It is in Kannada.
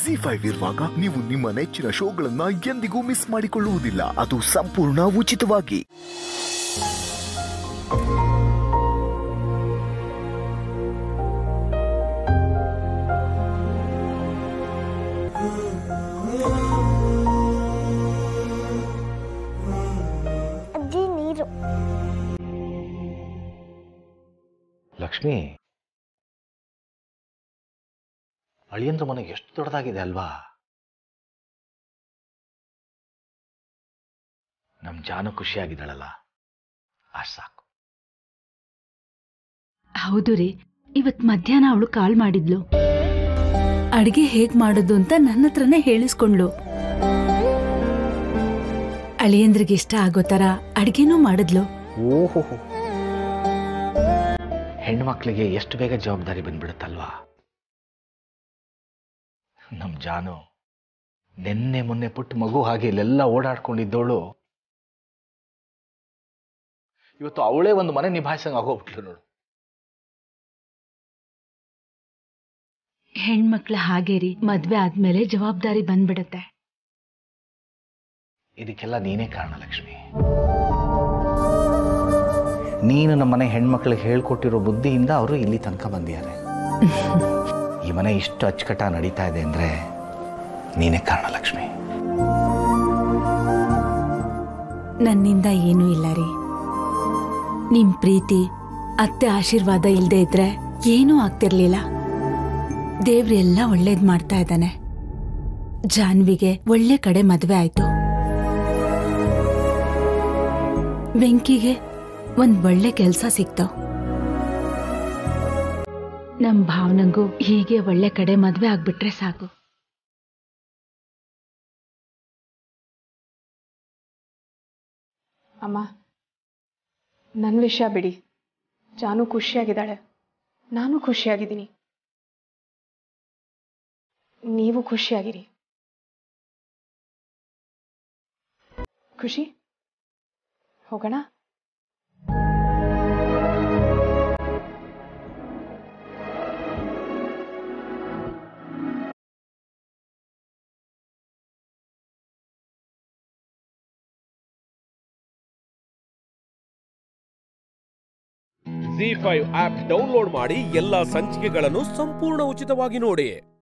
ಜಿ ಫೈವ್ ಇರುವಾಗ ನೀವು ನಿಮ್ಮ ನೆಚ್ಚಿನ ಶೋಗಳನ್ನ ಎಂದಿಗೂ ಮಿಸ್ ಮಾಡಿಕೊಳ್ಳುವುದಿಲ್ಲ ಅದು ಸಂಪೂರ್ಣ ಉಚಿತವಾಗಿ ಅಜ್ಜಿ ನೀರು ಲಕ್ಷ್ಮಿ ಅಳಿಯಂದ್ರ ಮನೆ ಎಷ್ಟು ದೊಡ್ಡದಾಗಿದೆ ಅಲ್ವಾ ನಮ್ ಜಾನು ಖುಷಿಯಾಗಿದ್ದಾಳಲ್ಲ ಅಷ್ಟ್ ಸಾಕು ಹೌದು ರೀ ಇವತ್ ಮಧ್ಯಾಹ್ನ ಅವಳು ಕಾಲ್ ಮಾಡಿದ್ಲು ಅಡ್ಗೆ ಹೇಗ್ ಮಾಡೋದು ಅಂತ ನನ್ನ ಹತ್ರನೇ ಹೇಳಿಸ್ಕೊಂಡ್ಲು ಅಳಿಯಂದ್ರಿಗೆ ಇಷ್ಟ ಆಗೋ ತರ ಅಡ್ಗೆನೂ ಮಾಡಿದ್ಲು ಓಹೋ ಹೆಣ್ಮಕ್ಳಿಗೆ ಎಷ್ಟು ಬೇಗ ಜವಾಬ್ದಾರಿ ಬಂದ್ಬಿಡುತ್ತಲ್ವಾ ನಮ್ ಜಾನು ನಿನ್ನೆ ಮೊನ್ನೆ ಪುಟ್ಟ ಮಗು ಹಾಗೆ ಇಲ್ಲೆಲ್ಲ ಓಡಾಡ್ಕೊಂಡಿದ್ದವಳು ಇವತ್ತು ಅವಳೇ ಒಂದು ಮನೆ ನಿಭಾಯಿಸಂಗ್ ಆಗೋಗ್ಬಿಟ್ಲು ನೋಡು ಹೆಣ್ಮಕ್ಳ ಹಾಗೆ ರೀ ಮದ್ವೆ ಆದ್ಮೇಲೆ ಜವಾಬ್ದಾರಿ ಬಂದ್ಬಿಡತ್ತೆ ಇದಕ್ಕೆಲ್ಲ ನೀನೇ ಕಾರಣ ಲಕ್ಷ್ಮಿ ನೀನು ನಮ್ಮ ಮನೆ ಹೆಣ್ಮಕ್ಳಿಗೆ ಹೇಳ್ಕೊಟ್ಟಿರೋ ಬುದ್ಧಿಯಿಂದ ಅವರು ಇಲ್ಲಿ ತನಕ ಬಂದಿದ್ದಾರೆ ಈ ಮನೆ ಇಷ್ಟು ಅಚ್ಚುಕಟ್ಟ ನಡೀತಾ ಇದೆ ಅಂದ್ರೆ ನೀನೇ ಕಾರಣ ಲಕ್ಷ್ಮಿ ನನ್ನಿಂದ ಏನೂ ಇಲ್ಲ ರೀ ನಿಮ್ ಪ್ರೀತಿ ಅತ್ತೆ ಆಶೀರ್ವಾದ ಇಲ್ದೇ ಇದ್ರೆ ಏನೂ ಆಗ್ತಿರ್ಲಿಲ್ಲ ದೇವ್ರು ಎಲ್ಲ ಒಳ್ಳೇದ್ ಮಾಡ್ತಾ ಇದ್ದಾನೆ ಜಾನ್ವಿಗೆ ಒಳ್ಳೆ ಕಡೆ ಮದ್ವೆ ಆಯ್ತು ಬೆಂಕಿಗೆ ಒಂದ್ ಒಳ್ಳೆ ಕೆಲ್ಸ ಸಿಕ್ತು ನಮ್ ಭಾವನಂಗೂ ಹೀಗೆ ಒಳ್ಳೆ ಕಡೆ ಮದ್ವೆ ಆಗ್ಬಿಟ್ರೆ ಸಾಕು ಅಮ್ಮ ನನ್ನ ವಿಷಯ ಬಿಡಿ ಜಾನು ಖುಷಿಯಾಗಿದ್ದಾಳೆ ನಾನು ಖುಷಿಯಾಗಿದ್ದೀನಿ ನೀವು ಖುಷಿಯಾಗಿರಿ ಖುಷಿ ಹೋಗೋಣ ಜಿ ಫೈವ್ ಆಪ್ ಡೌನ್ಲೋಡ್ ಮಾಡಿ ಎಲ್ಲಾ ಸಂಚಿಕೆಗಳನ್ನು ಸಂಪೂರ್ಣ ಉಚಿತವಾಗಿ ನೋಡಿ